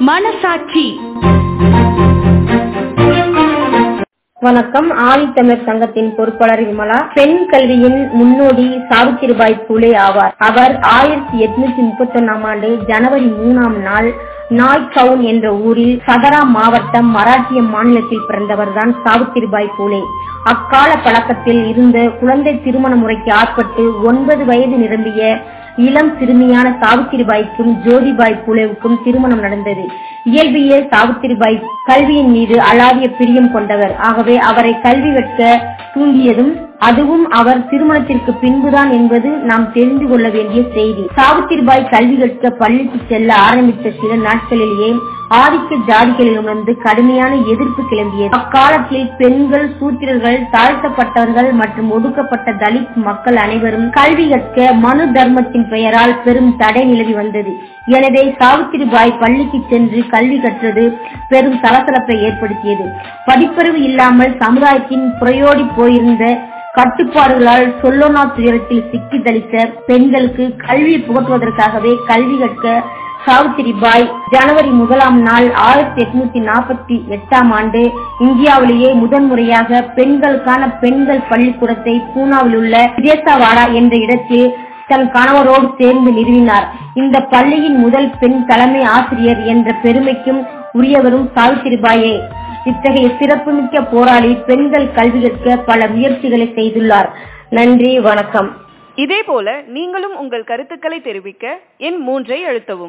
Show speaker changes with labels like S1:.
S1: மனசாட்சி
S2: வணக்கம் ஆதித்தமிழர் சங்கத்தின் பொறுப்பாளர் விமலா பெண் கல்வியின் முன்னோடி சாவித்திரிபாய் பூலே ஆவார் அவர் ஆயிரத்தி எட்நூத்தி முப்பத்தி ஒன்னாம் ஆண்டு ஜனவரி மூணாம் நாள் நாய்கவுன் என்ற ஊரில் சதரா மாவட்டம் மராட்டிய மாநிலத்தில் பிறந்தவர்தான் சாவித்திரிபாய் பூலே அக்கால பழக்கத்தில் இருந்த குழந்தை திருமண முறைக்கு ஆட்பட்டு ஒன்பது வயது நிரம்பிய இளம் சிறுமியான சாவித்திரிபாய்க்கும் ஜோதிபாய் பூலேவுக்கும் திருமணம் நடந்தது இயல்பியல் சாவித்திரிபாய் கல்வியின் மீது அலாவிய பிரியம் கொண்டவர் ஆகவே அவரை கல்வி கற்க தூண்டியதும் அதுவும் அவர் திருமணத்திற்கு பின்புதான் என்பது நாம் தெரிந்து கொள்ள வேண்டிய செய்தி சாவித்திரிபாய் கல்வி கற்க பள்ளிக்கு செல்ல ஆரம்பித்த சில நாட்களிலேயே ஆதிக்க ஜாதிகளிடமிருந்து கடுமையான எதிர்ப்பு கிளம்பியது அக்காலத்தில் பெண்கள் சூத்திரர்கள் தாழ்த்தப்பட்டவர்கள் மற்றும் ஒடுக்கப்பட்ட தலித் மக்கள் அனைவரும் கல்வி கற்க மனு தர்மத்தின் பெயரால் பெரும் தடை நிலவி வந்தது எனவே சாவித்திரிபாய் பள்ளிக்கு சென்று கல்வி கற்றது பெரும் சலசலப்பை ஏற்படுத்தியது படிப்பறிவு இல்லாமல் சமுதாயத்தின் புறையோடி போயிருந்த கட்டுப்பாடுகளால் சொல்லோனா துயரத்தில் சிக்கி தளித்த பெண்களுக்கு கல்வி புகட்டுவதற்காகவே கல்வி கற்க சாவித்திரிபாய் ஜனவரி முதலாம் நாள் ஆயிரத்தி எட்நூத்தி நாற்பத்தி எட்டாம் ஆண்டு இந்தியாவிலேயே முதன்முறையாக பெண்களுக்கான பெண்கள் பள்ளிக்கூடத்தை பூனாவில் உள்ள விஜேசாவாடா என்ற இடத்தில் தன் கணவரோடு சேர்ந்து நிறுவினார் இந்த பள்ளியின் முதல் பெண் தலைமை ஆசிரியர் என்ற பெருமைக்கும் உரியவரும் சாவித்திரிபாயே இத்தகைய சிறப்புமிக்க போராளி பெண்கள் கல்வி கற்க பல முயற்சிகளை செய்துள்ளார் நன்றி வணக்கம்
S1: இதேபோல நீங்களும் உங்கள் கருத்துக்களை தெரிவிக்க எண் மூன்றை அழுத்தவும்